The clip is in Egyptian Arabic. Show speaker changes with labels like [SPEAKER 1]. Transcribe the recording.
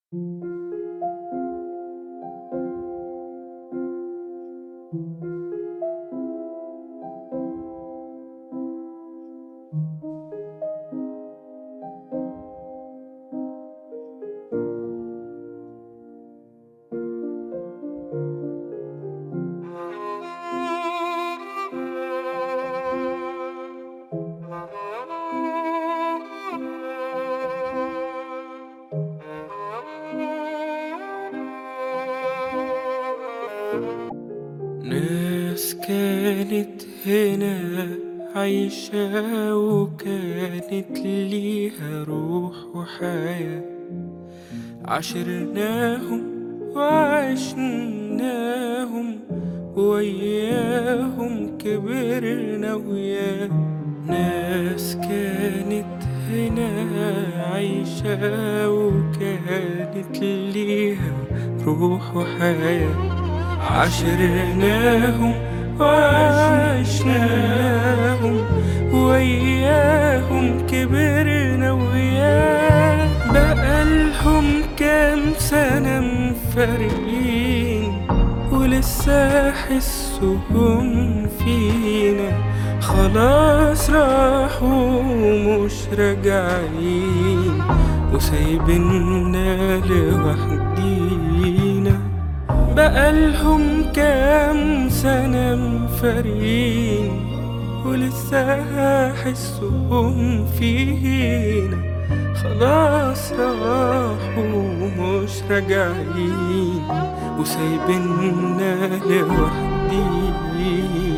[SPEAKER 1] ناس كانت هنا عايشة وكانت ليها روح وحياة عاشرناهم وعشناهم وياهم كبرنا وياه ناس كانت هنا عايشة وكانت ليها روح وحياة عاشرناهم وعشناهم وياهم كبرنا وياه بقالهم كام سنة مفارقين ولسه حسهم فينا خلاص راحوا مش راجعين وسايبيننا لوحدينا بقالهم كام سنة مفارقين ولسه حسهم فينا خلاص راحوا مش راجعين وسايبيننا لوحدينا